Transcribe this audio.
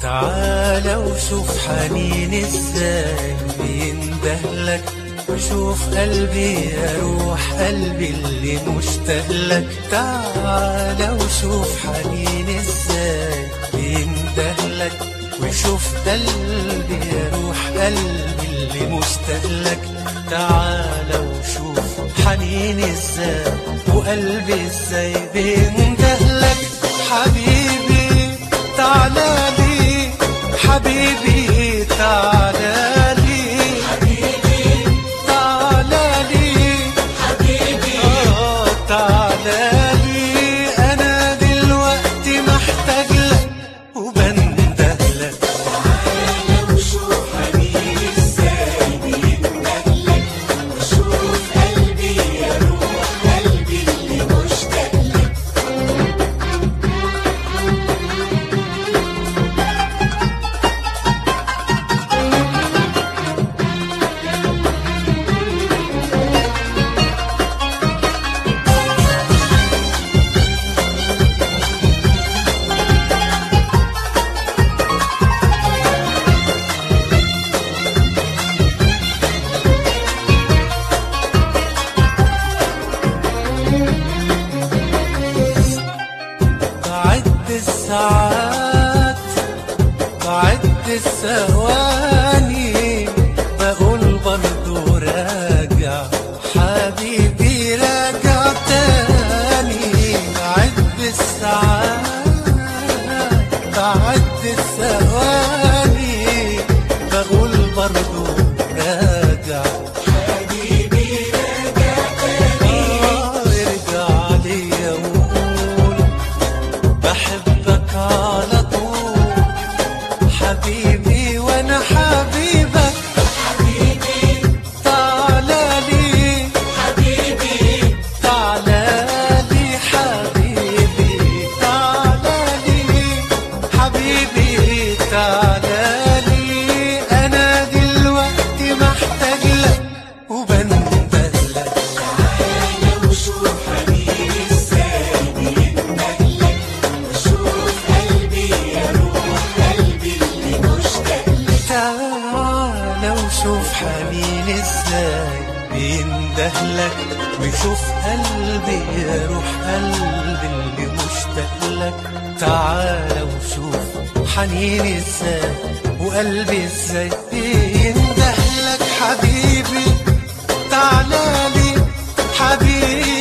تعالى وشوف حنين ازاي بيندهلك وشوف قلبي يا روح قلبي اللي مشتاق لك تعالى وشوف حنين ازاي بيندهلك وشوف قلبي يا روح قلبي اللي مشتاق لك تعالى وشوف حنين ازاي وقلبي ازاي بيندهلك حبيبي تعالى لي حبيبي تعالى لي تعالى لي آه تعالى لي انا دلوقتي محتاج لك وبنده لك بعد الساعات بعد الثواني بقول برضو راجع حبيبي راجع تاني بعد الساعات بعد الثواني بقول برضو راجع آه، ارجع ليا وقول بحبك على طول حبيبي وانا حبيبك تعالى لي تعالى لي حبيبي تعالى لي حبيبي تعالى لي انا دلوقتي محتاج لك وبنده لك تعالى وشوف حنين ازاي بيندهلك وشوف قلبي يا روح قلبي اللي مشتاق لك تعالى وشوف حنين ازاي وقلبي ازاي بيندهلك حبيبي تعالى لي حبيبي